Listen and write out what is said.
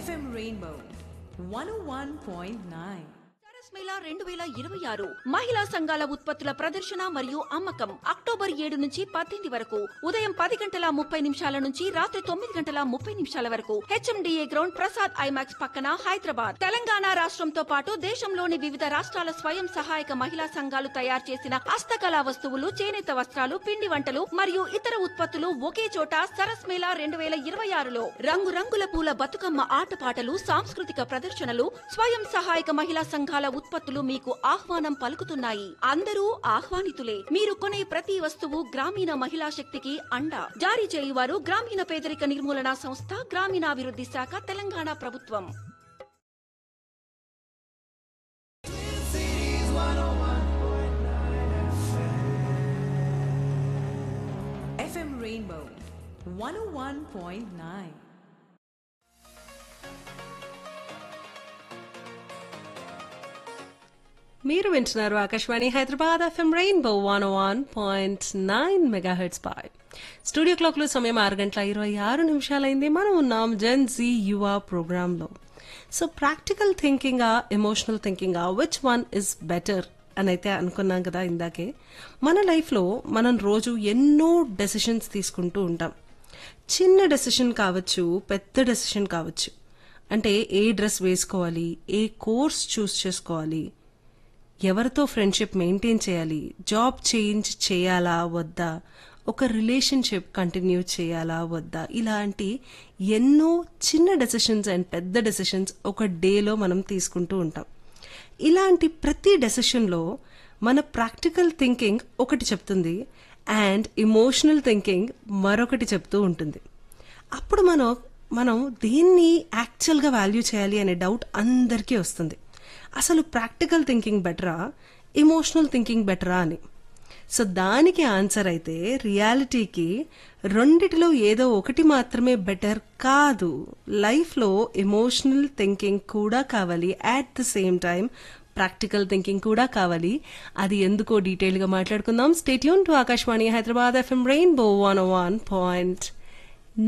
FM Rainbow 101.9. Saras Mela రెండు వేల ఇరవై ఆరు మహిళా సంఘాల ఉత్పత్తుల ప్రదర్శన మరియు అమ్మకం అక్టోబర్ ఏడు నుంచి పద్దెనిమిది వరకు ఉదయం పది గంటల ముప్పై నిమిషాల నుంచి రాత్రి తొమ్మిది గంటల ముప్పై నిమిషాల వరకు హెచ్ఎండిఏ గ్రౌండ్ ప్రసాద్ ఐమాక్స్ పక్కన హైదరాబాద్ తెలంగాణ రాష్ట్రంతో పాటు దేశంలోని వివిధ రాష్ట్రాల స్వయం సహాయక మహిళా సంఘాలు తయారు చేసిన హస్తకళా వస్తువులు చేనేత వస్త్రాలు పిండి వంటలు మరియు ఇతర ఉత్పత్తులు ఒకే చోట సరస్ మేళా రెండు వేల ఇరవై ఆరులో రంగురంగుల పూల బతుకమ్మ ఆటపాటలు సాంస్కృతిక ప్రదర్శనలు స్వయం సహాయక మహిళా సంఘాల ఉత్పత్తులు మీకు ఆహ్వానం పలుకుతున్నాయి అందరూ ఆహ్వానితులే మీరు కొనే ప్రతి వస్తువు గ్రామీణ మహిళా శక్తికి అండ జారీ చేయువారు గ్రామీణ పేదరిక నిర్మూలన సంస్థ గ్రామీణాభివృద్ధి శాఖ తెలంగాణ ప్రభుత్వం FM Rainbow 101.9. మీరు వింటున్నారు Akashvani Hyderabad FM rainbow one one point nine megahertz పై స్టూడియో క్లాక్లో సమయం ఆరు గంటల ఇరవై ఆరు నిమిషాలైంది మనం ఉన్నాం జెన్ జీ యువ ప్రోగ్రాంలో సో ప్రాక్టికల్ థింకింగా ఎమోషనల్ థింకింగా విచ్ వన్ ఇస్ బెటర్ అని అయితే అనుకున్నాం కదా ఇందాకే మన లైఫ్లో మనం రోజు ఎన్నో డెసిషన్స్ తీసుకుంటూ ఉంటాం చిన్న డెసిషన్ కావచ్చు పెద్ద డెసిషన్ కావచ్చు అంటే ఏ డ్రెస్ వేసుకోవాలి ఏ కోర్స్ చూస్ చేసుకోవాలి ఎవరితో ఫ్రెండ్షిప్ మెయింటైన్ చేయాలి జాబ్ చేంజ్ చేయాలా వద్దా ఒక రిలేషన్షిప్ కంటిన్యూ చేయాలా వద్దా ఇలాంటి ఎన్నో చిన్న డెసిషన్స్ అండ్ పెద్ద డెసిషన్స్ ఒక డేలో మనం తీసుకుంటూ ఉంటాం ఇలాంటి ప్రతి డెసిషన్లో మన ప్రాక్టికల్ థింకింగ్ ఒకటి చెప్తుంది అండ్ ఇమోషనల్ థింకింగ్ మరొకటి చెప్తూ ఉంటుంది అప్పుడు మనం మనం దేన్ని యాక్చువల్గా వాల్యూ చేయాలి అనే డౌట్ అందరికీ వస్తుంది అసలు ప్రాక్టికల్ థింకింగ్ బెటరా ఇమోషనల్ థింకింగ్ బెటరా అని సో దానికి ఆన్సర్ అయితే రియాలిటీకి రెండిటిలో ఏదో ఒకటి మాత్రమే బెటర్ కాదు లైఫ్లో ఎమోషనల్ థింకింగ్ కూడా కావాలి at the same time practical thinking కూడా కావాలి అది ఎందుకో డీటెయిల్గా మాట్లాడుకుందాం stay tune to Akashvani Hyderabad FM rainbow one one point